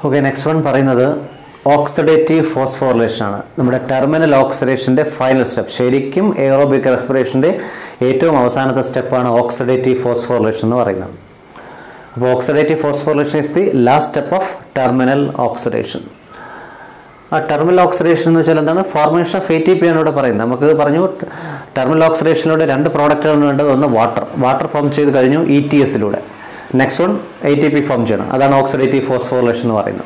okay next one പറയുന്നത് oxidative phosphorylation ആണ് നമ്മുടെ ടെർമിനൽ ഓക്സിഡേഷൻ്റെ ഫൈനൽ സ്റ്റെപ്പ് ശരിക്കും എയറോബിക് റെസ്പിറേഷൻ്റെ ഏറ്റവും അവസാനത്തെ സ്റ്റെപ്പാണ് ഓക്സിഡേറ്റീവ് ഫോസ്ഫോറിലേഷൻ എന്ന് പറയുന്നത് അപ്പോൾ oxidative phosphorylation is the last step of terminal oxidation ആ ടെർമിനൽ ഓക്സിഡേഷൻ എന്ന് വെച്ചാൽ എന്താണ് formation of A T P ആണ് ഇവിടെ പറയുന്നത് നമുക്ക് പറഞ്ഞു ടെർമിനൽ ഓക്സിഡേഷനിലൂടെ രണ്ട് പ്രോഡക്റ്റുകളാണ് വേണ്ടത് ഒന്ന് വാട്ടർ വാട്ടർ ഫോം ചെയ്ത് കഴിഞ്ഞു ഇ ടി എസിലൂടെ next one A T P form ചെയ്യണം അതാണ് ഓക്സിഡേറ്റീവ് ഫോസ്ഫോറിലേഷൻ എന്ന് പറയുന്നത്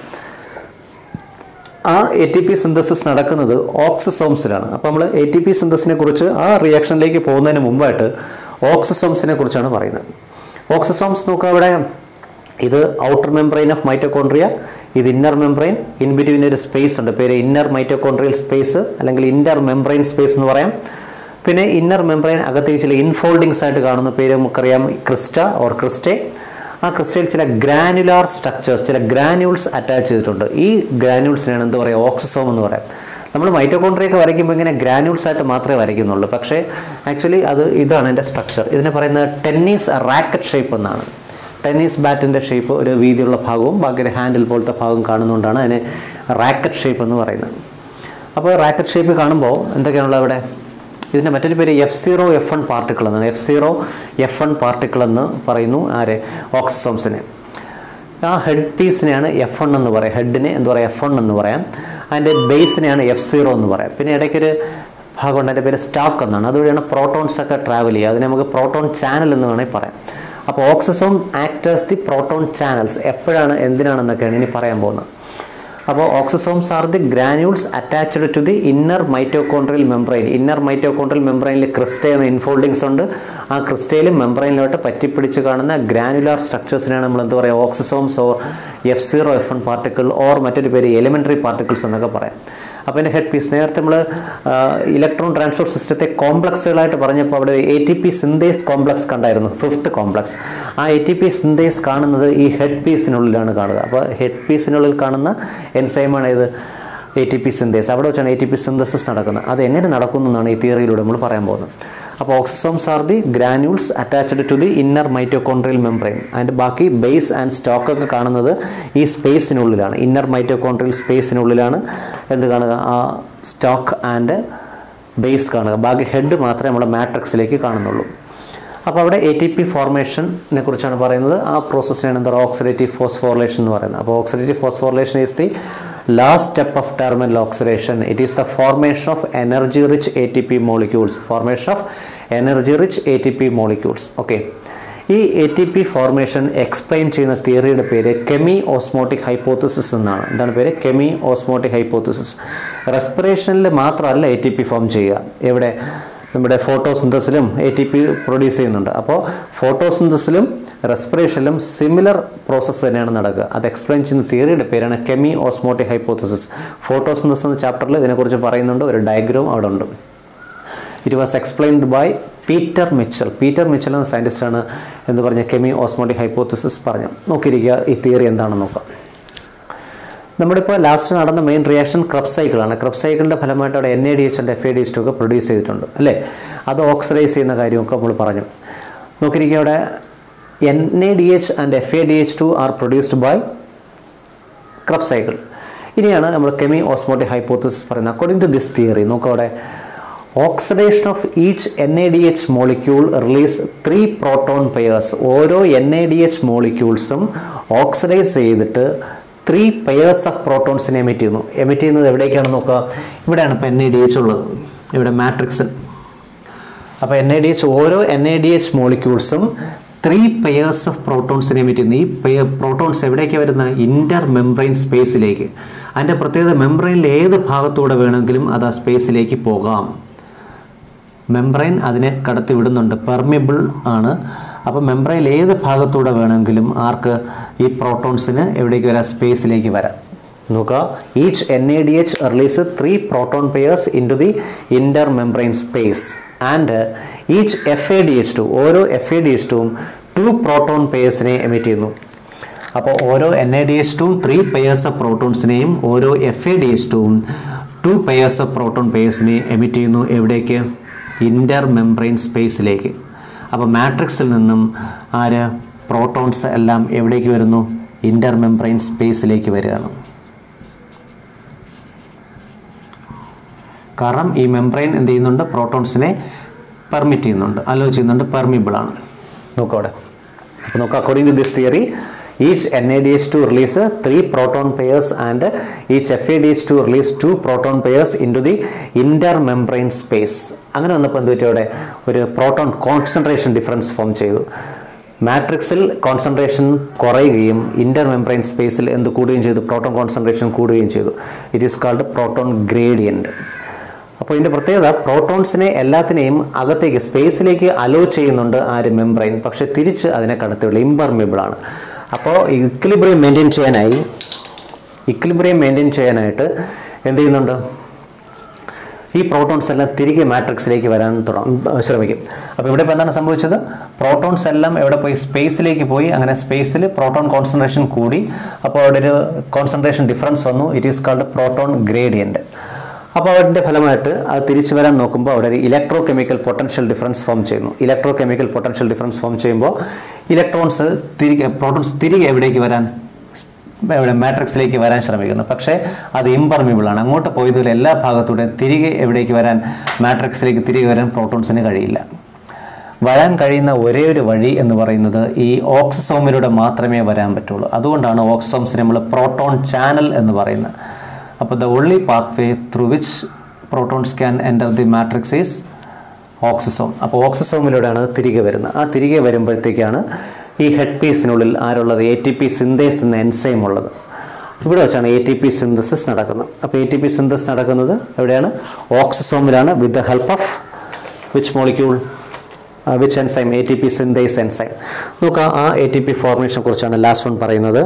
ആ എ ടി പി സിന്തസിസ് നടക്കുന്നത് ഓക്സിസോംസിലാണ് അപ്പോൾ നമ്മൾ എ ടി പി സിന്തസിനെ കുറിച്ച് ആ റിയാക്ഷനിലേക്ക് പോകുന്നതിന് മുമ്പായിട്ട് ഓക്സിസോംസിനെ കുറിച്ചാണ് പറയുന്നത് ഓക്സിസോംസ് നോക്കുക അവിടെ ഇത് ഔട്ടർ മെംബ്രെയിൻ ഓഫ് മൈറ്റോകോൺട്രിയ ഇത് ഇന്നർ മെംബ്രെയിൻ ഇൻ ബിറ്റ്വീൻ ഒരു സ്പേസ് ഉണ്ട് പേര് ഇന്നർ മൈറ്റോകോൺട്രിയൽ സ്പേസ് അല്ലെങ്കിൽ ഇന്റർ മെംബ്രെയിൻ സ്പേസ് എന്ന് പറയാം പിന്നെ ഇന്നർ മെംബ്രെയിൻ അകത്തേക്ക് ചില ഇൻഫോൾഡിങ്സ് ആയിട്ട് കാണുന്ന പേര് നമുക്കറിയാം ക്രിസ്റ്റ ഓർ ക്രിസ്റ്റേ ആ ക്രിസ്റ്റയിൽ ചില ഗ്രാനുലാർ സ്ട്രക്ചേഴ്സ് ചില ഗ്രാനുൾസ് അറ്റാച്ച് ചെയ്തിട്ടുണ്ട് ഈ ഗ്രാനുൾസിനാണ് എന്താ പറയുക ഓക്സിസോം എന്ന് പറയാം നമ്മൾ മൈറ്റോകോൺട്രിയൊക്കെ വരയ്ക്കുമ്പോൾ ഇങ്ങനെ ഗ്രാനുൾസ് ആയിട്ട് മാത്രമേ വരയ്ക്കുന്നുള്ളൂ പക്ഷേ ആക്ച്വലി അത് ഇതാണ് എൻ്റെ സ്ട്രക്ചർ ഇതിനെ പറയുന്നത് ടെന്നീസ് റാക്കറ്റ് ഷേപ്പ് എന്നാണ് ടെന്നീസ് ബാറ്റിൻ്റെ ഷേപ്പ് ഒരു വീതിയുള്ള ഭാഗവും ബാക്കി ഒരു ഹാൻഡിൽ പോലത്തെ ഭാഗം കാണുന്നതുകൊണ്ടാണ് അതിനെ റാക്കറ്റ് ഷേപ്പ് എന്ന് പറയുന്നത് അപ്പോൾ റാക്കറ്റ് ഷേപ്പ് കാണുമ്പോൾ എന്തൊക്കെയാണുള്ളത് അവിടെ ഇതിൻ്റെ മറ്റൊരു പേര് F zero F one particle എന്നാണ് F zero F one particle എന്ന് പറയുന്നു ആരെ ഓക്സിസോംസിനെ ആ ഹെഡ് പീസിനെയാണ് എഫ് വൺ എന്ന് പറയാം ഹെഡിനെ എന്താ പറയുക എഫ് വൺ എന്ന് പറയാം അതിൻ്റെ ബേസിനെയാണ് എഫ് സീറോ എന്ന് പറയാം പിന്നെ ഇടയ്ക്കൊരു ഭാഗമുണ്ട് അതിൻ്റെ പേര് സ്റ്റാക്ക് എന്നാണ് അതുവഴിയാണ് പ്രോട്ടോൺസ് ഒക്കെ ട്രാവൽ ചെയ്യുക അതിനെ നമുക്ക് പ്രോട്ടോൺ ചാനൽ എന്ന് വേണമെങ്കിൽ പറയാം അപ്പോൾ oxysome acts as the proton channels എപ്പോഴാണ് എന്തിനാണെന്നൊക്കെയാണ് ഇനി പറയാൻ പോകുന്നത് അപ്പോൾ oxysomes are the granules attached to the inner mitochondrial membrane inner mitochondrial മെംബ്രെയിനിൽ ക്രിസ്റ്റേ എന്ന ഇൻഫോൾഡിങ്സ് ഉണ്ട് ആ ക്രിസ്റ്റയിലും മെംബ്രെയിനിലോട്ട് പറ്റിപ്പിടിച്ച് കാണുന്ന ഗ്രാനുലാർ സ്ട്രക്ചേഴ്സിനാണ് നമ്മൾ എന്താ പറയുക oxysomes or F zero F one particle or മറ്റൊരു പേര് എലിമെൻ്ററി പാർട്ടിക്കിൾസ് എന്നൊക്കെ പറയാം അപ്പോൾ എൻ്റെ ഹെഡ് പീസ് നേരത്തെ നമ്മൾ ഇലക്ട്രോൺ ട്രാൻസ്പോർട്ട് സിസ്റ്റത്തെ കോംപ്ലക്സുകളായിട്ട് പറഞ്ഞപ്പോൾ അവിടെ A T P synthase complex കണ്ടായിരുന്നു ഫിഫ്ത്ത് കോംപ്ലക്സ് ആ എ ടി പി സിന്തേസ് കാണുന്നത് ഈ ഹെഡ് പീസിനുള്ളിലാണ് കാണുക അപ്പോൾ ഹെഡ് പീസിനുള്ളിൽ കാണുന്ന എൻസൈമാണ് ഇത് എ ടി പി സിന്തേസ് അവിടെ വെച്ചാണ് എ ടി പി സിന്തസിസ് നടക്കുന്നത് അത് എങ്ങനെ നടക്കുന്നു എന്നാണ് ഈ തിയറിയിലൂടെ നമ്മൾ പറയാൻ പോകുന്നത് അപ്പോൾ oxysomes are the granules attached to the inner mitochondrial membrane അതിൻ്റെ ബാക്കി ബേസ് ആൻഡ് സ്റ്റോക്ക് ഒക്കെ കാണുന്നത് ഈ സ്പേസിനുള്ളിലാണ് ഇന്നർ മൈറ്റോകോൺട്രിയൽ സ്പേസിനുള്ളിലാണ് എന്ത് കാണുക ആ സ്റ്റോക്ക് ആൻഡ് ബേസ് കാണുക ബാക്കി ഹെഡ് മാത്രമേ നമ്മുടെ മാട്രിക്സിലേക്ക് കാണുന്നുള്ളൂ അപ്പോൾ അവിടെ എ ടി പി ഫോർമേഷനെ കുറിച്ചാണ് പറയുന്നത് ആ പ്രോസസ്സിനാണ് എന്താ പറയുക ഓക്സിഡേറ്റീവ് ഫോസ്ഫോറിലേഷൻ എന്ന് പറയുന്നത് അപ്പോൾ oxidative phosphorylation is the last step of terminal oxidation it is the formation of energy rich A T P molecules formation of energy rich A T P molecules okay ഈ A T P formation explain ചെയ്യുന്ന തിയറിയുടെ പേര് കെമി chemiosmotic hypothesis എന്നാണ് എന്താണ് പേര് കെമി chemiosmotic hypothesis റെസ്പിറേഷനിൽ മാത്രമല്ല A T P form ചെയ്യുക എവിടെ നമ്മുടെ ഫോട്ടോസിന്തസിലും എ ടി പി പ്രൊഡ്യൂസ് ചെയ്യുന്നുണ്ട് അപ്പോൾ ഫോട്ടോസിന്തസിലും റെസ്പിറേഷനിലും സിമിലർ പ്രോസസ്സ് തന്നെയാണ് നടക്കുക അത് എക്സ്പ്ലെയിൻ ചെയ്യുന്ന തിയറിയുടെ പേരാണ് കെമി ഓസ്മോട്ടിക് ഹൈപ്പോത്തിസിസ് ഫോട്ടോസിന്തസ് എന്ന ചാപ്റ്ററിൽ ഇതിനെക്കുറിച്ച് പറയുന്നുണ്ട് ഒരു ഡയഗ്രാം അവിടെ ഉണ്ട് it was explained by Peter Mitchell Peter Mitchell എന്ന സയൻറ്റിസ്റ്റാണ് എന്ന് പറഞ്ഞ കെമി ഓസ്മോട്ടിക് ഹൈപ്പോത്തിസിസ് പറഞ്ഞു നോക്കിയിരിക്കുക ഈ തിയറി എന്താണെന്ന് നോക്കാം നമ്മുടെ ഇപ്പോൾ ലാസ്റ്റ് നടന്ന മെയിൻ റിയാക്ഷൻ ക്രബ് സൈക്കിളാണ് ക്രബ് സൈക്കിളിൻ്റെ ഫലമായിട്ട് അവിടെ N A D H and F A D H ഒക്കെ പ്രൊഡ്യൂസ് ചെയ്തിട്ടുണ്ട് അല്ലേ അത് ഓക്സിഡൈസ് ചെയ്യുന്ന കാര്യമൊക്കെ നമ്മൾ പറഞ്ഞു നോക്കിയിരിക്കുക അവിടെ N A D H and F A D H two are produced by Krebs cycle ഇനിയാണ് നമ്മൾ കെമി ഓസ്മോട്ടിക് ഹൈപ്പോത്തിസിസ് പറയുന്നത് അക്കോർഡിംഗ് ടു ദിസ് തിയറി നോക്കുക അവിടെ oxidation of each N A D H molecule release three proton pairs ഓരോ N A D H മോളിക്യൂൾസും oxidise ചെയ്തിട്ട് three pairs of പ്രോട്ടോൺസിനെ emit ചെയ്യുന്നു എമിറ്റ് ചെയ്യുന്നത് എവിടേക്കാണെന്ന് നോക്കുക ഇവിടെയാണ് ഇപ്പോൾ എൻ എ ഡി എച്ച് ഉള്ളത് ഇവിടെ മാട്രിക്സിൽ അപ്പോൾ എൻ എ ഡി എച്ച് ഓരോ എൻ എ ഡി എച്ച് മോളിക്യൂൾസും ത്രീ പെയേഴ്സ് ഓഫ് പ്രോട്ടോൺസിനെ എമിറ്റ് ചെയ്യുന്നു ഈ പെയർ പ്രോട്ടോൺസ് എവിടേക്ക് വരുന്നത് ഇന്റർ മെംബ്രെയിൻ സ്പേസിലേക്ക് അതിൻ്റെ പ്രത്യേകത മെംബ്രെയിനിൽ ഏത് ഭാഗത്തൂടെ വേണമെങ്കിലും അത് ആ സ്പേസിലേക്ക് പോകാം മെംബ്രെയിൻ അതിനെ കടത്തി വിടുന്നുണ്ട് പെർമിബിൾ ആണ് അപ്പോൾ മെംബ്രെയിൻ ഏത് ഭാഗത്തൂടെ വേണമെങ്കിലും ആർക്ക് ഈ പ്രോട്ടോൺസിന് എവിടേക്ക് വരാം സ്പേസിലേക്ക് വരാം നോക്കുക each N A D H release three proton pairs into the intermembrane space and each F A D H two ഓരോ എഫ് എ ഡി എച്ച് ടുവും ടു പ്രോട്ടോൺ പെയേഴ്സിനെ എമിറ്റ് ചെയ്യുന്നു അപ്പോൾ ഓരോ എൻ എ ഡി എച്ച് ടുവും three pairs of പ്രോട്ടോൺസിനെയും ഓരോ F A D H ടുവും ടു പെയേഴ്സ് ഓഫ് പ്രോട്ടോൺ പെയേഴ്സിനെ എമിറ്റ് ചെയ്യുന്നു എവിടേക്ക് ഇൻ്റർ മെംബ്രെയിൻ സ്പേസിലേക്ക് അപ്പോൾ മാട്രിക്സിൽ നിന്നും ആര് പ്രോട്ടോൺസ് എല്ലാം എവിടേക്ക് വരുന്നു ഇൻ്റർ മെംബ്രെയിൻ സ്പേസിലേക്ക് വരികയാണ് കാരണം ഈ മെംബ്രെയിൻ എന്ത് ചെയ്യുന്നുണ്ട് പ്രോട്ടോൺസിനെ പെർമിറ്റ് ചെയ്യുന്നുണ്ട് അലോ ചെയ്യുന്നുണ്ട് പെർമിബിൾ ആണ് നോക്കാം അവിടെ അപ്പോൾ നോക്കാം according to this theory each N A D H two release three proton pairs and each F A D H two release two proton pairs into the intermembrane space അങ്ങനെ വന്നപ്പോൾ എന്ത് പറ്റി അവിടെ ഒരു proton concentration difference form ചെയ്തു മാട്രിക്സിൽ concentration കുറയുകയും ഇൻ്റർ membrane സ്പേസിൽ എന്ത് കൂടുകയും ചെയ്തു പ്രോട്ടോൺ കോൺസെൻട്രേഷൻ കൂടുകയും ചെയ്തു it is called proton gradient അപ്പോൾ ഇതിൻ്റെ പ്രത്യേകത പ്രോട്ടോൺസിനെ എല്ലാത്തിനെയും അകത്തേക്ക് സ്പേസിലേക്ക് അലോ ചെയ്യുന്നുണ്ട് ആ ഒരു മെംബ്രെയിൻ പക്ഷേ തിരിച്ച് അതിനെ കടത്തിയുള്ള ഇമ്പർമിബിൾ ആണ് അപ്പോൾ ഇക്വിലിബ്രിയം മെയിൻറ്റെയിൻ ചെയ്യാനായി ഇക്വിലിബ്രിയം മെയിൻറ്റെയിൻ ചെയ്യാനായിട്ട് എന്ത് ചെയ്യുന്നുണ്ട് ഈ പ്രോട്ടോൺസ് എല്ലാം തിരികെ മാട്രിക്സിലേക്ക് വരാൻ തുടങ്ങും ശ്രമിക്കും അപ്പോൾ ഇവിടെ ഇപ്പോൾ എന്താണ് സംഭവിച്ചത് പ്രോട്ടോൺസ് എല്ലാം എവിടെ പോയി സ്പേസിലേക്ക് പോയി അങ്ങനെ സ്പേസിൽ പ്രോട്ടോൺ കോൺസെൻട്രേഷൻ കൂടി അപ്പോൾ അവിടെ ഒരു കോൺസെൻട്രേഷൻ ഡിഫറൻസ് വന്നു it is called proton gradient അപ്പോൾ അതിൻ്റെ ഫലമായിട്ട് അത് തിരിച്ചു വരാൻ നോക്കുമ്പോൾ അവിടെ ഒരു electrochemical potential difference form ചെയ്യുന്നു electrochemical potential difference form ചെയ്യുമ്പോൾ ഇലക്ട്രോൺസ് തിരികെ പ്രോട്ടോൺസ് തിരികെ എവിടേക്ക് വരാൻ ഇവിടെ മാട്രിക്സിലേക്ക് വരാൻ ശ്രമിക്കുന്നു പക്ഷേ അത് ഇമ്പർമിബിൾ ആണ് അങ്ങോട്ട് പോയതിൽ എല്ലാ ഭാഗത്തൂടെ തിരികെ എവിടേക്ക് വരാൻ മാട്രിക്സിലേക്ക് തിരികെ വരാൻ പ്രോട്ടോൺസിന് കഴിയില്ല വരാൻ കഴിയുന്ന ഒരേ ഒരു വഴി എന്ന് പറയുന്നത് ഈ ഓക്സിസോമിലൂടെ മാത്രമേ വരാൻ പറ്റുള്ളൂ അതുകൊണ്ടാണ് ഓക്സിസോംസിനെ നമ്മൾ പ്രോട്ടോൺ ചാനൽ എന്ന് പറയുന്നത് അപ്പോൾ the only pathway through which protons can enter the matrix is oxysome അപ്പോൾ ഓക്സിസോമിലൂടെയാണ് തിരികെ വരുന്നത് ആ തിരികെ വരുമ്പോഴത്തേക്കാണ് ഈ ഹെഡ് പീസിനുള്ളിൽ ആരുള്ളത് എ ടി പി സിന്തേസ് എന്ന എൻസൈം ഉള്ളത് ഇവിടെ വെച്ചാണ് എ ടി പി സിന്തസിസ് നടക്കുന്നത് അപ്പോൾ എ ടി പി സിന്തസിസ് നടക്കുന്നത് എവിടെയാണ് ഓക്സിസോമിലാണ് with the help of which molecule which enzyme A T P synthase enzyme നോക്കാം ആ എ ടി പി ഫോർമേഷനെ കുറിച്ചാണ് ലാസ്റ്റ് വൺ പറയുന്നത്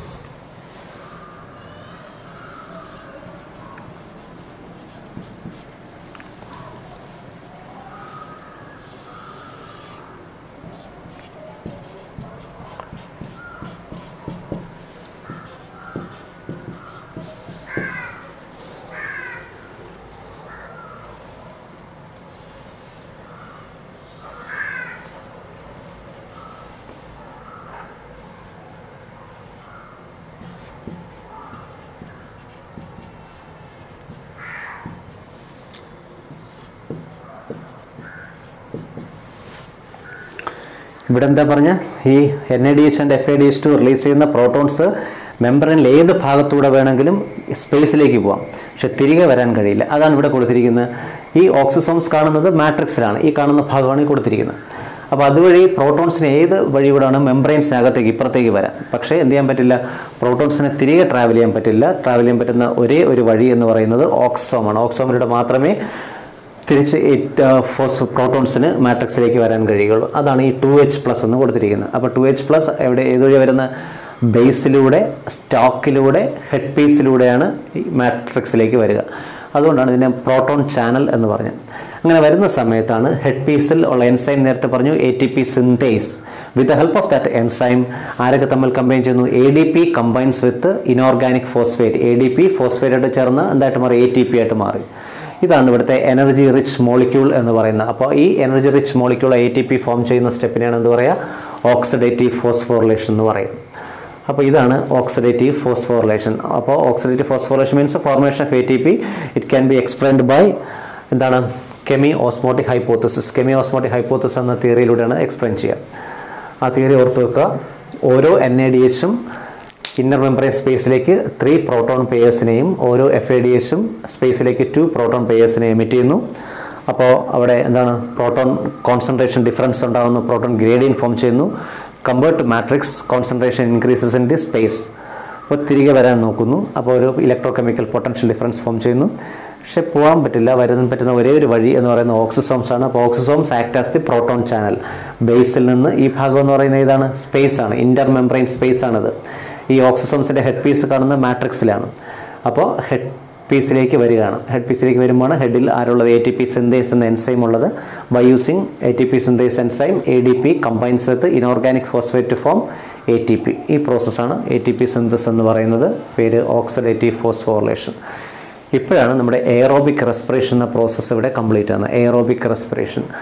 ഇവിടെ എന്താ പറഞ്ഞ ഈ N A D H and F A D H two release ചെയ്യുന്ന പ്രോട്ടോൺസ് മെമ്പറിനിൽ ഏത് ഭാഗത്തൂടെ വേണമെങ്കിലും സ്പേസിലേക്ക് പോകാം പക്ഷെ തിരികെ വരാൻ കഴിയില്ല അതാണ് ഇവിടെ കൊടുത്തിരിക്കുന്നത് ഈ ഓക്സിസോംസ് കാണുന്നത് മാട്രിക്സിലാണ് ഈ കാണുന്ന ഭാഗമാണ് ഈ കൊടുത്തിരിക്കുന്നത് അപ്പോൾ അതുവഴി പ്രോട്ടോൺസിന് ഏത് വഴി കൂടാണ് മെംബ്രെയിൻസിനകത്തേക്ക് ഇപ്പുറത്തേക്ക് വരാൻ പക്ഷേ എന്ത് ചെയ്യാൻ പറ്റില്ല പ്രോട്ടോൺസിനെ തിരികെ ട്രാവൽ ചെയ്യാൻ പറ്റില്ല ട്രാവൽ ചെയ്യാൻ പറ്റുന്ന ഒരേ ഒരു വഴി എന്ന് പറയുന്നത് ഓക്സോമാണ് ഓക്സോമിലൂടെ മാത്രമേ തിരിച്ച് ഫോസ് പ്രോട്ടോൺസിന് മാട്രിക്സിലേക്ക് വരാൻ കഴിയുള്ളൂ അതാണ് ഈ ടു എച്ച് പ്ലസ് എന്ന് കൊടുത്തിരിക്കുന്നത് അപ്പോൾ ടു എച്ച് പ്ലസ് എവിടെ ഏതുവഴി വരുന്ന ബേസിലൂടെ സ്റ്റോക്കിലൂടെ ഹെഡ് പീസിലൂടെയാണ് ഈ മാട്രിക്സിലേക്ക് വരിക അതുകൊണ്ടാണ് ഇതിനെ പ്രോട്ടോൺ ചാനൽ എന്ന് പറഞ്ഞത് അങ്ങനെ വരുന്ന സമയത്താണ് ഹെഡ് പീസിൽ ഉള്ള എൻസൈം നേരത്തെ പറഞ്ഞു A T P synthase with the help of that enzyme ആരൊക്കെ തമ്മിൽ കമ്പൈൻ ചെയ്യുന്നു A D P combines with inorganic phosphate A D P phosphate ആയിട്ട് ചേർന്ന് എന്തായിട്ട് മാറി എ ടി പി ആയിട്ട് മാറി ഇതാണ് ഇവിടുത്തെ എനർജി റിച്ച് മോളിക്യൂൾ എന്ന് പറയുന്നത് അപ്പോൾ ഈ energy rich molecule A T P form ചെയ്യുന്ന സ്റ്റെപ്പിനെയാണ് എന്ത് പറയുക ഓക്സിഡേറ്റീവ് ഫോസ്ഫോറിലേഷൻ എന്ന് പറയും അപ്പോൾ ഇതാണ് ഓക്സിഡേറ്റീവ് ഫോസ്ഫോറിലേഷൻ അപ്പോൾ oxidative phosphorylation means formation of A T P it can be explained by എന്താണ് chemiosmotic hypothesis chemiosmotic hypothesis എന്ന തിയറിയിലൂടെയാണ് എക്സ്പ്ലെയിൻ ചെയ്യുക ആ തിയറി ഓർത്ത് വെക്കുക ഓരോ എൻ എ ഡി എച്ചും ഇന്നർ മെമ്പറൈൻ സ്പേസിലേക്ക് ത്രീ പ്രോട്ടോൺ പെയേഴ്സിനെയും ഓരോ എഫ് എ ഡി എച്ചും സ്പേസിലേക്ക് ടു പ്രോട്ടോൺ പെയേഴ്സിനെ എമിറ്റ് ചെയ്യുന്നു അപ്പോൾ അവിടെ എന്താണ് പ്രോട്ടോൺ കോൺസെൻട്രേഷൻ ഡിഫറൻസ് ഉണ്ടാകുന്നു പ്രോട്ടോൺ ഗ്രേഡിയൻ ഫോം ചെയ്യുന്നു compared to matrix concentration increases in the space അപ്പോൾ തിരികെ വരാൻ നോക്കുന്നു അപ്പോൾ ഒരു electrochemical potential difference form ചെയ്യുന്നു പക്ഷെ പോകാൻ പറ്റില്ല വരുന്ന പറ്റുന്ന ഒരേ ഒരു വഴി എന്ന് പറയുന്നത് ഓക്സിസോംസ് ആണ് അപ്പോൾ oxysomes act as the proton channel ബേസിൽ നിന്ന് ഈ ഭാഗം എന്ന് പറയുന്നത് ഇതാണ് സ്പേസ് ആണ് ഇന്റർ മെംബ്രെയിൻ സ്പേസ് ആണിത് ഈ ഓക്സിസോംസിൻ്റെ ഹെഡ് പീസ് കാണുന്ന മാട്രിക്സിലാണ് അപ്പോൾ ഹെഡ് പീസിലേക്ക് വരികയാണ് ഹെഡ് പീസിലേക്ക് വരുമ്പോൾ ഹെഡിൽ ആരുള്ളത് എ ടി പി സിന്തേസ് എന്ന എൻസൈം ഉള്ളത് by using A T P synthase enzyme A D P combines with inorganic phosphate form A T P ഈ പ്രോസസ്സാണ് എ ടി പി സിന്തസ് എന്ന് പറയുന്നത് പേര് ഓക്സിഡേറ്റീവ് ഫോസ്ഫോറിലേഷൻ ഇപ്പോഴാണ് നമ്മുടെ എയറോബിക് റെസ്പിറേഷൻ എന്ന പ്രോസസ്സ് ഇവിടെ കംപ്ലീറ്റ് ആകുന്നത് എയറോബിക് റെസ്പിറേഷൻ അപ്പോൾ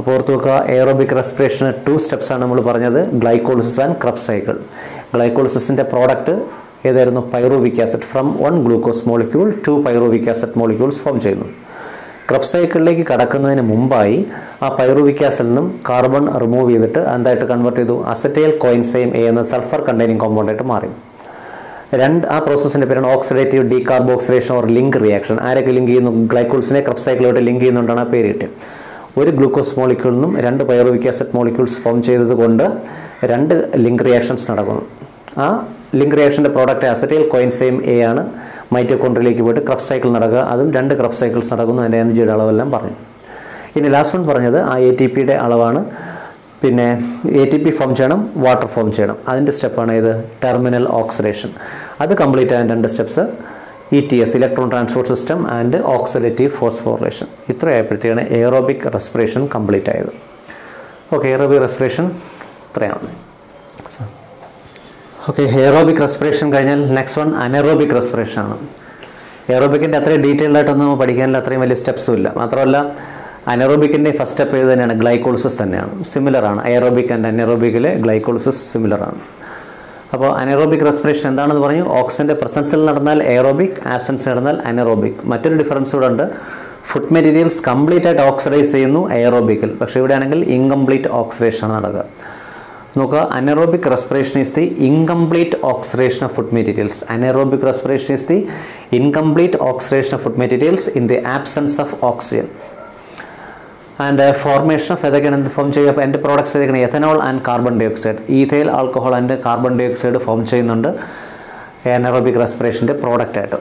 അപ്പോൾ ഓർത്ത് വെക്കുക എയറോബിക് റെസ്പിറേഷന് ടു സ്റ്റെപ്സ് ആണ് നമ്മൾ പറഞ്ഞത് ഗ്ലൈക്കോളിസിസ് ആൻഡ് ക്രബ് സൈക്കിൾ ഗ്ലൈക്കോളിസിസിൻ്റെ പ്രോഡക്റ്റ് ഏതായിരുന്നു pyruvic acid from one glucose molecule two pyruvic acid molecules form ചെയ്യുന്നു ക്രബ് സൈക്കിളിലേക്ക് കടക്കുന്നതിന് മുമ്പായി ആ പൈറുവിക് ആസിഡിൽ നിന്നും കാർബൺ റിമൂവ് ചെയ്തിട്ട് എന്തായിട്ട് കൺവേർട്ട് ചെയ്തു അസറ്റൈൽ കോയിൻസൈം എ എന്ന സൾഫർ കണ്ടെയ്നിങ് കോമ്പൗണ്ട് ആയിട്ട് മാറി രണ്ട് ആ പ്രോസസ്സിൻ്റെ പേരാണ് oxidative decarboxylation or link reaction ആരൊക്കെ ലിങ്ക് ചെയ്യുന്നു ഗ്ലൈക്കോൾസിനെ ക്രബ് സൈക്കിളോട്ട് ലിങ്ക് ചെയ്യുന്നുണ്ടാണ് ആ പേര് കിട്ടിയത് ഒരു ഗ്ലൂക്കോസ് മോളിക്യൂളിൽ നിന്നും രണ്ട് പൈറുവിക് ആസിഡ് മോളിക്യൂൾസ് ഫോം ചെയ്തത് കൊണ്ട് രണ്ട് ലിങ്ക് റിയാക്ഷൻസ് നടക്കുന്നു ആ ലിങ്ക് റിയാക്ഷൻ്റെ പ്രോഡക്റ്റ് അസറ്റൈൽ കോയിൻസൈം എ ആണ് മൈറ്റോകോൺട്രിയിലേക്ക് പോയിട്ട് ക്രബ് സൈക്കിൾ നടക്കുക അതും രണ്ട് ക്രബ് സൈക്കിൾസ് നടക്കുന്നു അതിൻ്റെ എനർജിയുടെ അളവെല്ലാം പറഞ്ഞു ഇനി ലാസ്റ്റ് വൺ പറഞ്ഞത് ആ എ ടി പിയുടെ അളവാണ് പിന്നെ എ ടി പി ഫോം ചെയ്യണം വാട്ടർ ഫോം ചെയ്യണം അതിൻ്റെ സ്റ്റെപ്പാണ് ഇത് ടെർമിനൽ ഓക്സിഡേഷൻ അത് കംപ്ലീറ്റ് ആയ രണ്ട് steps E T S electron transport system and oxidative phosphorylation ഇത്രയായപ്പോഴത്തേക്കാണ് എയറോബിക് റെസ്പിറേഷൻ കംപ്ലീറ്റ് ആയത് ഓക്കെ എയറോബിക് റെസ്പിറേഷൻ ഇത്രയാണ് ഓക്കെ എയറോബിക് റെസ്പിറേഷൻ കഴിഞ്ഞാൽ നെക്സ്റ്റ് വൺ അനറോബിക് റെസ്പിറേഷൻ ആണ് എയറോബിക്കിൻ്റെ അത്രയും ഡീറ്റെയിൽഡ് ആയിട്ടൊന്നും പഠിക്കാനില്ല അത്രയും വലിയ സ്റ്റെപ്സും ഇല്ല മാത്രമല്ല അനറോബിക്കിൻ്റെ ഫസ്റ്റ് സ്റ്റെപ്പ് ഏത് തന്നെയാണ് ഗ്ലൈക്കോളിസിസ് തന്നെയാണ് സിമിലർ ആണ് എയറോബിക് ആൻഡ് അനറോബിക്കിലെ ഗ്ലൈക്കോളിസിസ് സിമിലർ ആണ് അപ്പോൾ അനറോബിക് റെസ്പിറേഷൻ എന്താണെന്ന് പറഞ്ഞു ഓക്സിജൻ്റെ പ്രസൻസിൽ നടന്നാൽ എയറോബിക് ആബ്സെൻസ് നടന്നാൽ അനറോബിക് മറ്റൊരു ഡിഫറൻസ് ഇവിടെ ഉണ്ട് ഫുഡ് മെറ്റീരിയൽസ് കംപ്ലീറ്റ് ആയിട്ട് ഓക്സിഡൈസ് ചെയ്യുന്നു എയറോബിക്കിൽ പക്ഷേ ഇവിടെ ആണെങ്കിൽ ഇൻകംപ്ലീറ്റ് ഓക്സിഡേഷൻ ആണ് നടക്കുക നോക്കുക anaerobic respiration is the incomplete oxidation of food materials anaerobic respiration is the incomplete oxidation of food materials in the absence of oxygen and formation of ഏതൊക്കെയാണ് എന്ത് ഫോം ചെയ്യുക അപ്പോൾ എൻ്റെ പ്രോഡക്ട്സ് ഏതൊക്കെയാണ് ethanol and carbon dioxide ethyl alcohol and carbon dioxide form ചെയ്യുന്നുണ്ട് anaerobic റെസ്പിറേഷൻ്റെ പ്രോഡക്റ്റായിട്ട്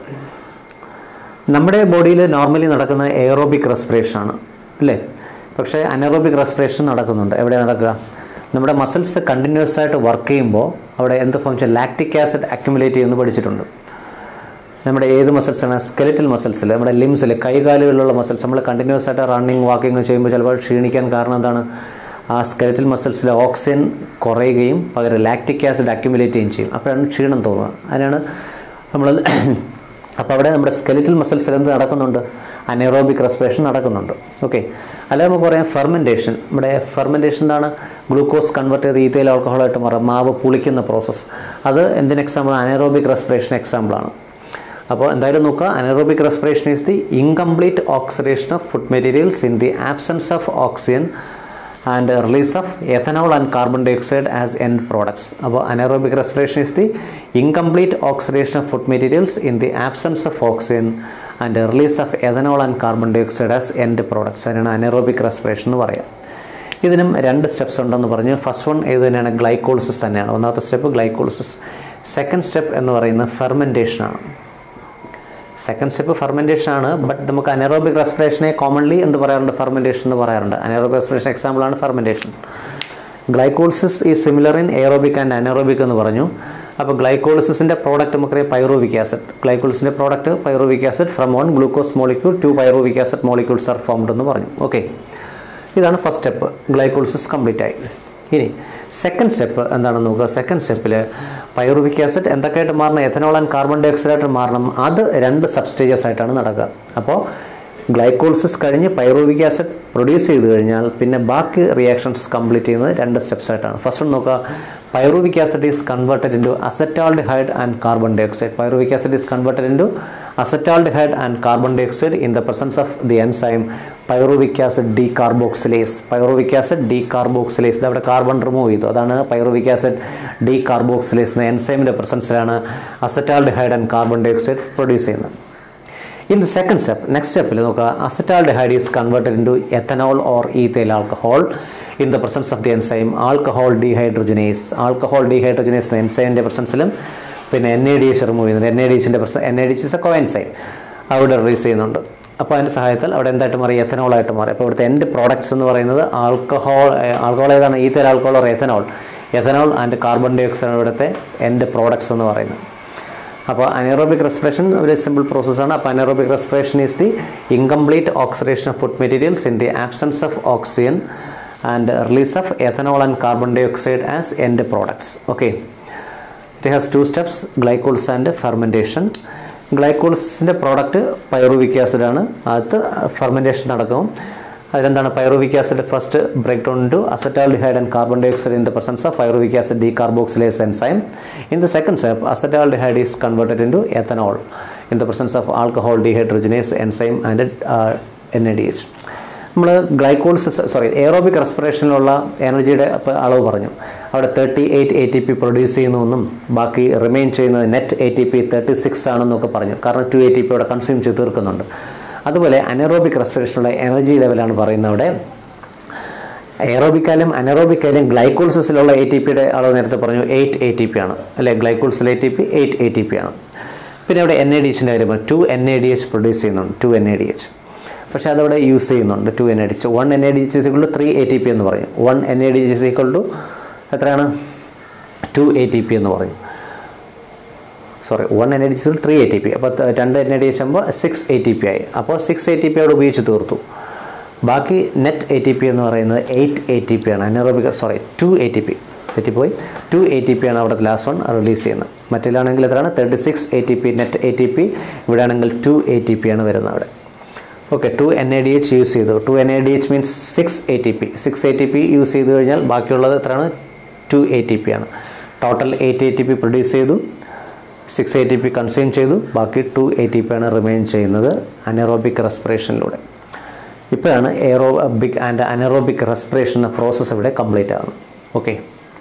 നമ്മുടെ ബോഡിയിൽ നോർമലി നടക്കുന്ന എയറോബിക് റെസ്പിറേഷൻ ആണ് അല്ലേ പക്ഷേ അനറോബിക് റെസ്പിറേഷൻ നടക്കുന്നുണ്ട് എവിടെ നടക്കുക നമ്മുടെ മസിൽസ് കണ്ടിന്യൂസ് ആയിട്ട് വർക്ക് ചെയ്യുമ്പോൾ അവിടെ എന്ത് ഫോം ചെയ്യുക ലാക്റ്റിക് ആസിഡ് അക്യുമുലേറ്റ് ചെയ്യുമെന്ന് പഠിച്ചിട്ടുണ്ട് നമ്മുടെ ഏത് മസിൽസാണ് സ്കെലറ്റൽ മസിൽസിൽ നമ്മുടെ ലിംസിൽ കൈകാലുകളിലുള്ള മസിൽസ് നമ്മൾ കണ്ടിന്യൂസ് ആയിട്ട് റണ്ണിങ് വാക്കിംഗ് ചെയ്യുമ്പോൾ ചിലപ്പോൾ ക്ഷീണിക്കാൻ കാരണം എന്താണ് ആ സ്കെലറ്റൽ മസിൽസിലെ ഓക്സിജൻ കുറയുകയും പകരം ലാക്റ്റിക് ആസിഡ് അക്യുമുലേറ്റ് ചെയ്യുകയും ചെയ്യും അപ്പോഴാണ് ക്ഷീണം തോന്നുക അതിനാണ് നമ്മൾ അപ്പോൾ അവിടെ നമ്മുടെ സ്കെലറ്റൽ മസിൽസിൽ എന്ത് നടക്കുന്നുണ്ട് അനേറോബിക് റെസ്പിറേഷൻ നടക്കുന്നുണ്ട് ഓക്കെ അല്ല നമുക്ക് പറയാം ഫെർമെൻറ്റേഷൻ നമ്മുടെ ഫെർമെൻറ്റേഷൻ എന്താണ് ഗ്ലൂക്കോസ് കൺവേർട്ട് ചെയ്ത് ഈത്തയിൽ ആൽക്കഹോളായിട്ട് മാറാം മാവ് പുളിക്കുന്ന പ്രോസസ്സ് അത് എന്തിന് എക്സാമ്പിൾ അനേറോബിക് റെസ്പിറേഷൻ എക്സാമ്പിളാണ് അപ്പോൾ എന്തായാലും നോക്കുക anaerobic respiration is the incomplete oxidation of food materials in the absence of oxygen and release of ethanol and carbon dioxide as end products അപ്പോൾ anaerobic respiration is the incomplete oxidation of food materials in the absence of oxygen and release of ethanol and carbon dioxide as end products അതിനാണ് anaerobic respiration എന്ന് പറയാം ഇതിനും രണ്ട് steps ഉണ്ടെന്ന് പറഞ്ഞു first one ഏത് തന്നെയാണ് ഗ്ലൈക്കോളിസിസ് തന്നെയാണ് ഒന്നാമത്തെ സ്റ്റെപ്പ് ഗ്ലൈക്കോളിസിസ് സെക്കൻഡ് സ്റ്റെപ്പ് എന്ന് പറയുന്നത് ഫെർമെൻറ്റേഷൻ ആണ് സെക്കൻഡ് സ്റ്റെപ്പ് ഫെർമെൻറ്റേഷൻ ആണ് ബട്ട് നമുക്ക് അനറോബിക് റെസ്പിറേഷനെ കോമൺലി എന്ത് പറയാറുണ്ട് ഫെർമെൻറ്റേഷൻ എന്ന് പറയാറുണ്ട് അനറോബിക് റെസ്പിറേഷൻ എക്സാമ്പിളാണ് ഫെർമെൻറ്റേഷൻ ഗ്ലൈക്കോളിസിസ് ഈ similar in aerobic and anaerobic എന്ന് പറഞ്ഞു അപ്പോൾ ഗ്ലൈക്കോളിസിൻ്റെ പ്രോഡക്റ്റ് നമുക്കറിയാം പൈറോവിക് ആസിഡ് ഗ്ലൈക്കോളിസിൻ്റെ product pyruvic acid from one glucose molecule two pyruvic acid molecules are formed എന്ന് പറഞ്ഞു ഓക്കെ ഇതാണ് ഫസ്റ്റ് സ്റ്റെപ്പ് ഗ്ലൈക്കോളിസിസ് കംപ്ലീറ്റ് ആയി ഇനി സെക്കൻഡ് സ്റ്റെപ്പ് എന്താണെന്ന് നോക്കുക സെക്കൻഡ് സ്റ്റെപ്പിൽ പൈറുവിക് ആസിഡ് എന്തൊക്കെയായിട്ട് മാറണം ethanol and carbon dioxide ആയിട്ട് മാറണം അത് രണ്ട് സബ്സ്റ്റേജസ് ആയിട്ടാണ് നടക്കുക അപ്പോൾ ഗ്ലൈക്കോളിസിസ് കഴിഞ്ഞ് പൈറുവിക് ആസിഡ് പ്രൊഡ്യൂസ് ചെയ്ത് കഴിഞ്ഞാൽ പിന്നെ ബാക്കി റിയാക്ഷൻസ് കംപ്ലീറ്റ് ചെയ്യുന്നത് രണ്ട് സ്റ്റെപ്സ് ആയിട്ടാണ് ഫസ്റ്റ് നോക്കുക pyruvic acid is converted into acetaldehyde and carbon dioxide pyruvic acid is converted into acetaldehyde and carbon dioxide in the presence of the enzyme pyruvic acid decarboxylase pyruvic acid decarboxylase ഇത് അവിടെ carbon remove ചെയ്തു അതാണ് pyruvic acid decarboxylase എന്ന എൻസൈമിൻ്റെ പ്രസൻസിലാണ് acetaldehyde and carbon dioxide produce ചെയ്യുന്നത് in the second step next സ്റ്റെപ്പിൽ നോക്കുക acetaldehyde is converted into ethanol or ethyl alcohol in the presence of the enzyme alcohol dehydrogenase alcohol dehydrogenase എന്ന എൻസൈമിൻ്റെ പ്രസൻസിലും പിന്നെ N A D H remove ചെയ്യുന്നുണ്ട് N A D എച്ചിൻ്റെ പ്രസ N A D H is a coenzyme അവിടെ release ചെയ്യുന്നുണ്ട് അപ്പോൾ അതിൻ്റെ സഹായത്താൽ അവിടെ എന്തായിട്ട് മാറി എഥനോളായിട്ട് മാറി അപ്പോൾ ഇവിടുത്തെ എൻഡ് പ്രോഡക്ട്സ് എന്ന് പറയുന്നത് ആൽക്കഹോൾ ആൽക്കഹോൾ ഏതാണ് ethyl alcohol or ethanol ethanol and carbon dioxide ഇവിടുത്തെ എൻഡ് പ്രോഡക്ട്സ് എന്ന് പറയുന്നത് അപ്പോൾ അനേറോബിക് റെസ്പിറേഷൻ ഒരു സിമ്പിൾ പ്രോസസ്സാണ് അപ്പോൾ anaerobic respiration is the incomplete oxidation of food materials in the absence of oxygen and release of ethanol and carbon dioxide as end products okay it has two steps glycolysis and fermentation ഗ്ലൈക്കോളിസിൻ്റെ product pyruvic ആസിഡാണ് അത് fermentation നടക്കും അതിലെന്താണ് pyruvic acid first break down to acetaldehyde and carbon dioxide in the presence of pyruvic acid decarboxylase enzyme in the second step acetaldehyde is converted into ethanol in the presence of alcohol dehydrogenase enzyme and N A D H നമ്മൾ glycolysis sorry aerobic റെസ്പിറേഷനിലുള്ള എനർജിയുടെ അപ്പോൾ അളവ് പറഞ്ഞു അവിടെ thirty eight A T P produce ചെയ്യുന്നുവെന്നും ബാക്കി remain ചെയ്യുന്നത് net A T P thirty six ആണെന്നൊക്കെ പറഞ്ഞു കാരണം ടു എ ടി പി അവിടെ കൺസ്യൂം ചെയ്ത് തീർക്കുന്നുണ്ട് അതുപോലെ അനറോബിക് റെസ്പിറേഷനുള്ള എനർജി ലെവലാണ് പറയുന്നത് അവിടെ എയറോബിക്കാലും അനറോബിക്കാലും ഗ്ലൈക്കോൾസിസിലുള്ള എ ടി പിയുടെ അളവ് നേരത്തെ പറഞ്ഞു എയ്റ്റ് എ ടി പി ആണ് അല്ലെ ഗ്ലൈക്കോൾസിൽ A T P eight A T P ആണ് പിന്നെ അവിടെ എൻ എ ഡി എച്ചിൻ്റെ കാര്യം two N A D H produce ചെയ്യുന്നുണ്ട് two N A D H പക്ഷേ അതവിടെ യൂസ് ചെയ്യുന്നുണ്ട് two N A D H one N A D H equal to three A T P എന്ന് പറയും one N A D H equal to എത്രയാണ് two A T P എന്ന് പറയും sorry one N A D H three A T P അപ്പോൾ രണ്ട് N A D H ആകുമ്പോൾ six A T P ആയി അപ്പോൾ സിക്സ് എ ടി പി അവിടെ ഉപയോഗിച്ച് തീർത്തു ബാക്കി നെറ്റ് എ ടി പി എന്ന് പറയുന്നത് എയ്റ്റ് എ ടി പി ആണ് anaerobic sorry two A T P തെറ്റിപ്പോയി ടു എ ടി പി ആണ് അവിടെ ലാസ്റ്റ് വൺ റിലീസ് ചെയ്യുന്നത് മറ്റിലാണെങ്കിൽ എത്രയാണ് thirty six A T P net A T P ഇവിടെ ആണെങ്കിൽ ടു എ ടി പി ആണ് വരുന്നത് അവിടെ okay two N A D H use ചെയ്തു two N A D H means six A T P six A T P use ചെയ്ത് കഴിഞ്ഞാൽ ബാക്കിയുള്ളത് എത്രയാണ് ടു എ ടി പി ആണ് total eight A T P produce ചെയ്തു six A T P consume ചെയ്തു ബാക്കി two A T P ആണ് remain ചെയ്യുന്നത് അനറോബിക് റെസ്പിറേഷനിലൂടെ ഇപ്പോഴാണ് എയറോബിക് ആൻഡ് അനറോബിക് റെസ്പിറേഷൻ എന്ന പ്രോസസ്സ് ഇവിടെ കംപ്ലീറ്റ് ആകുന്നത് ഓക്കെ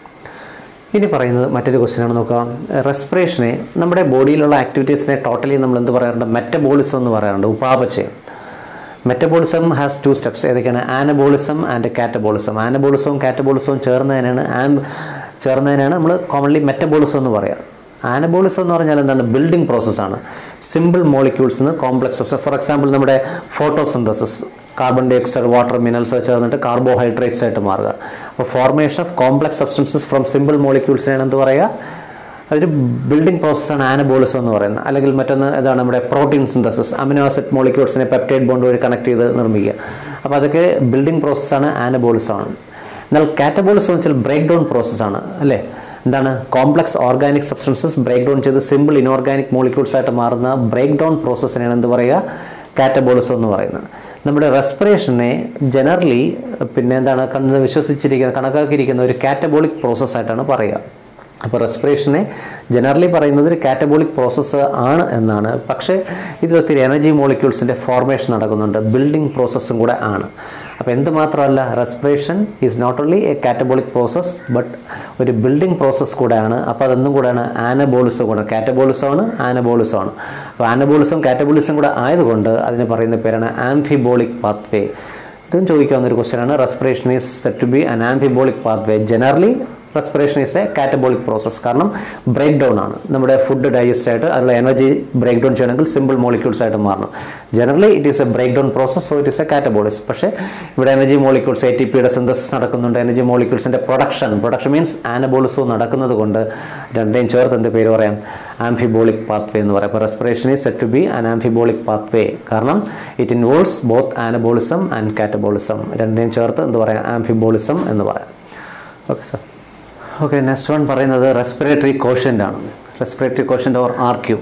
ഇനി പറയുന്നത് മറ്റൊരു ക്വസ്റ്റ്യൻ ആണ് നോക്കാം റെസ്പിറേഷനെ നമ്മുടെ ബോഡിയിലുള്ള ആക്ടിവിറ്റീസിനെ ടോട്ടലി നമ്മൾ എന്ത് പറയാറുണ്ട് മെറ്റബോളിസം എന്ന് പറയാറുണ്ട് ഉപാപചയം മെറ്റബോളിസം ഹാസ് ടു സ്റ്റെപ്സ് ഏതൊക്കെയാണ് ആനബോളിസം ആൻഡ് കാറ്റബോളിസം ആനബോളിസവും കാറ്റബോളിസവും ചേർന്നതിനാണ് ആൻ ചേർന്നതിനാണ് നമ്മൾ കോമൺലി മെറ്റബോളിസം എന്ന് പറയാം ആനബോളിസം എന്ന് പറഞ്ഞാൽ എന്താണ് ബിൽഡിംഗ് പ്രോസസ്സാണ് സിമ്പിൾ മോളിക്യൂൾസ് നിന്ന് കോംപ്ലക്സ് ഫോർ എക്സാമ്പിൾ നമ്മുടെ photosynthesis carbon dioxide water minerals ചേർന്നിട്ട് കാർബോഹൈഡ്രേറ്റ്സ് ആയിട്ട് മാറുക അപ്പോൾ formation of complex substances from simple മോളിക്യൂൾസിനാണ് എന്ത് പറയുക അതൊരു ബിൽഡിംഗ് പ്രോസസ്സാണ് ആനബോളിസം എന്ന് പറയുന്നത് അല്ലെങ്കിൽ മറ്റൊന്ന് ഇതാണ് നമ്മുടെ പ്രോട്ടീൻ സിന്തസിസ് അമിനോ ആസിഡ് മോളിക്യൂൾസിനെ പെപ്റ്റൈഡ് ബോണ്ട് വഴി കണക്ട് ചെയ്ത് നിർമ്മിക്കുക അപ്പോൾ അതൊക്കെ ബിൽഡിംഗ് പ്രോസസ്സാണ് ആനബോളിസമാണ് എന്നാൽ കാറ്റബോളിസം എന്ന് വെച്ചാൽ ബ്രേക്ക് ഡൗൺ പ്രോസസ്സാണ് അല്ലേ എന്താണ് complex organic substances break down ചെയ്ത് സിമ്പിൾ ഇനോർഗാനിക് മോളിക്യൂൾസ് ആയിട്ട് മാറുന്ന ബ്രേക്ക് ഡൗൺ പ്രോസസ്സിനെയാണ് എന്ത് പറയുക കാറ്റബോളിസം എന്ന് പറയുന്നത് നമ്മുടെ റെസ്പിറേഷനെ ജനറലി പിന്നെ എന്താണ് കണ്ട് വിശ്വസിച്ചിരിക്കുന്ന കണക്കാക്കിയിരിക്കുന്ന ഒരു കാറ്റബോളിക് പ്രോസസ്സായിട്ടാണ് പറയുക അപ്പോൾ റെസ്പിറേഷനെ ജനറലി പറയുന്നത് ഒരു കാറ്റബോളിക് പ്രോസസ്സ് ആണ് എന്നാണ് പക്ഷേ ഇതിലൊത്തിരി എനർജി മോളിക്യൂൾസിൻ്റെ ഫോർമേഷൻ നടക്കുന്നുണ്ട് ബിൽഡിംഗ് പ്രോസസ്സും കൂടെ ആണ് അപ്പോൾ എന്ത് മാത്രമല്ല respiration is not only a catabolic process but ഒരു ബിൽഡിംഗ് പ്രോസസ്സ് കൂടെയാണ് അപ്പോൾ അതൊന്നും കൂടെയാണ് ആനബോളിസം കൂടെ കാറ്റബോളിസമാണ് ആനബോളിസമാണ് അപ്പോൾ ആനബോളിസം കാറ്റബോളിസം കൂടെ ആയതുകൊണ്ട് അതിന് പറയുന്ന പേരാണ് ആംഫിബോളിക് പാത്വേ ഇതും ചോദിക്കാവുന്ന ഒരു ക്വസ്റ്റ്യൻ ആണ് respiration is set to be an amphibolic pathway generally respiration is a catabolic process കാരണം ബ്രേക്ക് ഡൗൺ ആണ് നമ്മുടെ ഫുഡ് ഡൈജസ്റ്റ് ആയിട്ട് അതിലുള്ള എനർജി ബ്രേക്ക് ഡൗൺ ചെയ്യണമെങ്കിൽ സിമ്പിൾ മോളിക്യൂൾസ് ആയിട്ട് മാറണം generally it is a break down process so it is a catabolic പക്ഷേ ഇവിടെ എനർജി മോളിക്യൂൾസ് എ ടി പിയുടെ സിന്തസിസ് നടക്കുന്നുണ്ട് എനർജി മോളിക്യൂൾസിൻ്റെ പ്രൊഡക്ഷൻ പ്രൊഡക്ഷൻ മീൻസ് ആനബോളിസവും നടക്കുന്നത് കൊണ്ട് രണ്ടേയും ചേർത്ത് എന്ത് പേര് പറയാം ആംഫിബോളിക് പാത്വേ എന്ന് പറയാം അപ്പോൾ respiration is set to be an amphibolic pathway കാരണം it involves both anabolism and catabolism രണ്ടിനെയും ചേർത്ത് എന്ത് പറയാം ആംഫിബോളിസം എന്ന് പറയാം okay sir okay next one പറയുന്നത് റെസ്പിറേറ്ററി കോഷ്യൻ്റ് ആണ് respiratory quotient or R Q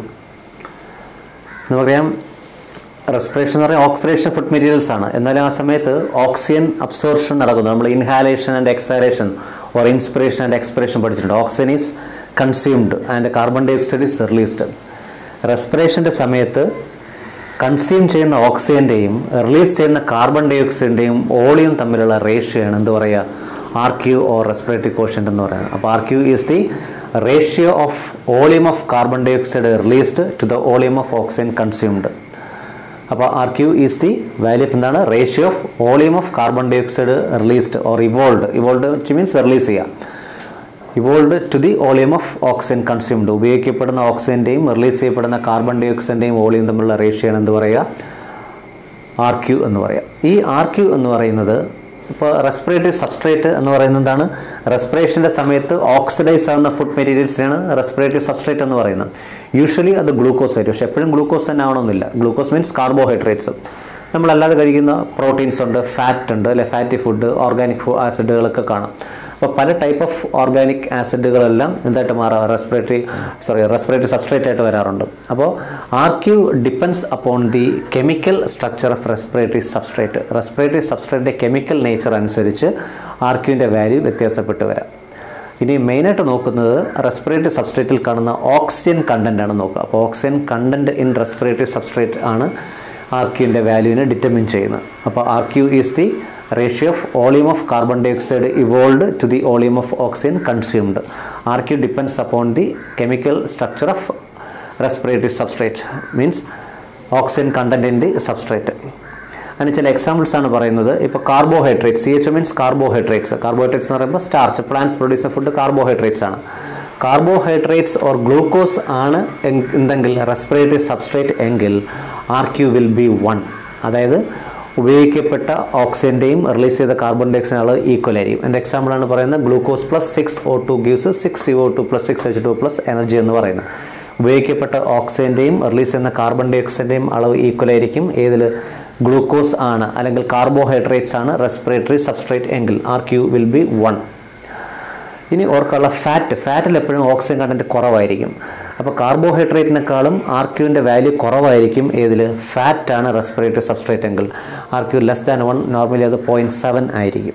നമുക്കറിയാം റെസ്പിറേഷൻ എന്ന് പറയുന്നത് ഓക്സിഡേഷൻ ഫുഡ് മെറ്റീരിയൽസ് ആണ് എന്നാലും ആ സമയത്ത് ഓക്സിജൻ അബ്സോർപ്ഷൻ നടക്കുന്നു നമ്മൾ inhalation and exhalation or inspiration and expiration പഠിച്ചിട്ടുണ്ട് oxygen is consumed and carbon dioxide is released റെസ്പിറേഷൻ്റെ സമയത്ത് കൺസ്യൂം ചെയ്യുന്ന ഓക്സിജൻ്റെയും റിലീസ് ചെയ്യുന്ന കാർബൺ ഡൈ ഓക്സൈഡിൻ്റെയും ഓളിയും തമ്മിലുള്ള റേഷ്യോ ആണ് എന്ത് പറയുക R Q or respiratory quotient എന്ന് പറയുന്നത് അപ്പോൾ R Q is the ratio of volume of carbon dioxide released to the volume of oxygen consumed അപ്പോൾ R Q is the value of എന്താണ് ratio of volume of carbon dioxide released or evolved evolved which means release ചെയ്യുക evolved to the volume of oxygen consumed ഉപയോഗിക്കപ്പെടുന്ന ഓക്സിജൻ്റെയും release ചെയ്യപ്പെടുന്ന carbon dioxide volume തമ്മിലുള്ള ratio ആണ് എന്ത് പറയുക R Q എന്ന് പറയുക ഈ ആർ ക്യൂ എന്ന് പറയുന്നത് ഇപ്പോൾ റെസ്പിറേറ്ററി സബ്സ്ട്രേറ്റ് എന്ന് പറയുന്നത് എന്താണ് റെസ്പിറേഷൻ്റെ സമയത്ത് ഓക്സിഡൈസ് ആകുന്ന ഫുഡ് മെറ്റീരിയൽസിനാണ് റെസ്പിറേറ്ററി സബ്സ്ട്രേറ്റ് എന്ന് പറയുന്നത് യൂഷ്വലി അത് ഗ്ലൂക്കോസ് ആയിരിക്കും പക്ഷേ എപ്പോഴും ഗ്ലൂക്കോസ് തന്നെ ആവണമെന്നില്ല ഗ്ലൂക്കോസ് മീൻസ് കാർബോഹൈഡ്രേറ്റ്സ് നമ്മളല്ലാതെ കഴിക്കുന്ന പ്രോട്ടീൻസ് ഉണ്ട് ഫാറ്റ് ഉണ്ട് അല്ലെ ഫാറ്റി ഫുഡ് ഓർഗാനിക് ആസിഡുകളൊക്കെ കാണാം അപ്പോൾ പല ടൈപ്പ് ഓഫ് ഓർഗാനിക് ആസിഡുകളെല്ലാം എന്തായിട്ട് മാറാം റെസ്പിറേറ്ററി സോറി റെസ്പിറേറ്ററി സബ്സ്ട്രേറ്റ് ആയിട്ട് വരാറുണ്ട് അപ്പോൾ R Q depends upon the chemical structure of respiratory substrate respiratory സബ്സ്ട്രേറ്റിൻ്റെ കെമിക്കൽ നേച്ചർ അനുസരിച്ച് ആർ ക്യൂവിൻ്റെ വാല്യൂ വ്യത്യാസപ്പെട്ട് വരാം ഇനി മെയിനായിട്ട് നോക്കുന്നത് റെസ്പിറേറ്ററി സബ്സ്ട്രേറ്റിൽ കാണുന്ന ഓക്സിജൻ കണ്ടൻ്റ് ആണ് നോക്കുക അപ്പോൾ oxygen content in respiratory substrate ആണ് ആർ ക്യൂവിൻ്റെ വാല്യൂവിനെ ഡിറ്റർമിൻ ചെയ്യുന്നത് അപ്പോൾ R Q is the ratio of volume of carbon dioxide evolve to the volume of oxygen consumed R Q depends upon the chemical structure of respiratory substrate means oxygen content in the substrate അതിന് ചില examples ആണ് പറയുന്നത് ഇപ്പോൾ carbohydrates C H means carbohydrates carbohydrates എന്ന് പറയുമ്പോൾ starch plants produce food carbohydrates ആണ് carbohydrates or glucose ആണ് എങ്- എന്തെങ്കിൽ റെസ്പിറേറ്ററി സബ്സ്ട്രേറ്റ് എങ്കിൽ R Q will be one അതായത് ഉപയോഗിക്കപ്പെട്ട ഓക്സിജൻ്റെയും റിലീസ് ചെയ്ത കാർബൺ ഡൈ ഓക്സൈഡ് അളവ് ഈക്വൽ ആയിരിക്കും എൻ്റെ എക്സാമ്പിളാണ് പറയുന്നത് glucose plus six O two gives six C O two plus six H two plus energy എന്ന് പറയുന്നത് ഉപയോഗിക്കപ്പെട്ട ഓക്സിജൻ്റെയും റിലീസ് ചെയ്യുന്ന കാർബൺ ഡൈ ഓക്സൈഡിൻ്റെയും അളവ് ഈക്വൽ ആയിരിക്കും ഏതിൽ ഗ്ലൂക്കോസ് ആണ് അല്ലെങ്കിൽ കാർബോഹൈഡ്രേറ്റ്സ് ആണ് റെസ്പിറേറ്ററി സബ്സ്ട്രേറ്റ് എങ്കിൽ R Q will be one ഇനി ഓർക്കുള്ള ഫാറ്റ് ഫാറ്റിൽ എപ്പോഴും ഓക്സിജൻ കണ്ടൻറ്റ് കുറവായിരിക്കും അപ്പോൾ കാർബോഹൈഡ്രേറ്റിനേക്കാളും ആർ ക്യൂവിൻ്റെ വാല്യൂ കുറവായിരിക്കും ഏതിൽ ഫാറ്റാണ് റെസ്പിറേറ്ററി സബ്സ്ട്രേറ്റ് എങ്കിൽ R Q less than one normally അത് പോയിൻറ്റ് സെവൻ ആയിരിക്കും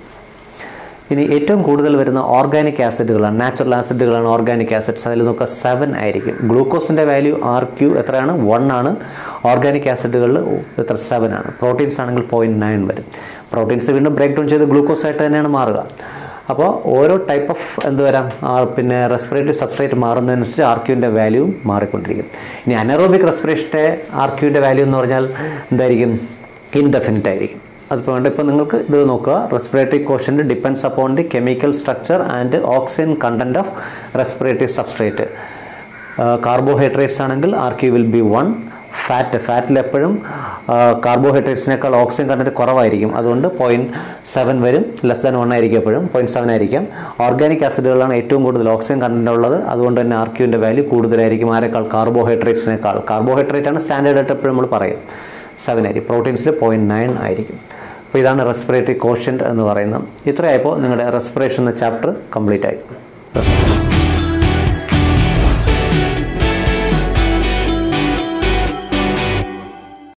ഇനി ഏറ്റവും കൂടുതൽ വരുന്ന ഓർഗാനിക് ആസിഡുകളാണ് നാച്ചുറൽ ആസിഡുകളാണ് ഓർഗാനിക് ആസിഡ്സ് അതിൽ നോക്കുക സെവൻ ആയിരിക്കും ഗ്ലൂക്കോസിൻ്റെ വാല്യൂ ആർ ക്യൂ എത്രയാണ് വൺ ആണ് ഓർഗാനിക് ആസിഡുകളിൽ എത്ര സെവൻ ആണ് പ്രോട്ടീൻസ് ആണെങ്കിൽ പോയിൻറ്റ് നയൻ വരും പ്രോട്ടീൻസ് വീണ്ടും ബ്രേക്ക് ഡൗൺ ചെയ്ത് ഗ്ലൂക്കോസ് ആയിട്ട് തന്നെയാണ് മാറുക അപ്പോൾ ഓരോ ടൈപ്പ് ഓഫ് എന്ത് വരാം ആ, പിന്നെ റെസ്പിറേറ്ററി സബ്സ്ട്രേറ്റ് മാറുന്നതനുസരിച്ച് ആർ ക്യൂവിൻ്റെ വാല്യൂ മാറിക്കൊണ്ടിരിക്കും ഇനി അനറോബിക് റെസ്പിറേഷൻ്റെ ആർ ക്യൂവിൻ്റെ വാല്യൂ എന്ന് പറഞ്ഞാൽ എന്തായിരിക്കും ഇൻഡെഫിനിറ്റ് ആയിരിക്കും അതിപ്പോൾ വേണ്ട ഇപ്പോൾ നിങ്ങൾക്ക് ഇത് നോക്കുക respiratory quotient depends upon the chemical structure and oxygen content of respiratory substrate carbohydrates ആണെങ്കിൽ R Q will be one fat ഫാറ്റിൽ എപ്പോഴും കാർബോഹൈഡ്രേറ്റ്സിനേക്കാൾ ഓക്സിജൻ കണ്ടൻറ്റ് കുറവായിരിക്കും അതുകൊണ്ട് പോയിൻറ്റ് സെവൻ വരും ലെസ് ദാൻ വൺ ആയിരിക്കും എപ്പോഴും പോയിൻറ്റ് സെവൻ ആയിരിക്കും ഓർഗാനിക് ആസിഡുകളാണ് ഏറ്റവും കൂടുതൽ ഓക്സിജൻ കണ്ടൻറ്റ് ഉള്ളത് അതുകൊണ്ട് തന്നെ ആർ ക്യൂവിൻ്റെ വാല്യൂ കൂടുതലായിരിക്കും ആരെക്കാൾ കാർബോഹൈഡ്രേറ്റ്സിനേക്കാൾ കാർബോഹൈഡ്രേറ്റ് ആണ് സ്റ്റാൻഡേർഡ് ആയിട്ട് എപ്പോഴും നമ്മൾ പറയും സെവൻ ആയിരിക്കും പ്രോട്ടീൻസിൽ പോയിൻറ്റ് നയൻ ആയിരിക്കും അപ്പോൾ ഇതാണ് റെസ്പിറേറ്ററി കോഷ്യൻ്റ് എന്ന് പറയുന്നത് ഇത്രയായപ്പോൾ നിങ്ങളുടെ റെസ്പിറേഷൻ എന്ന ചാപ്റ്റർ കംപ്ലീറ്റ് ആയി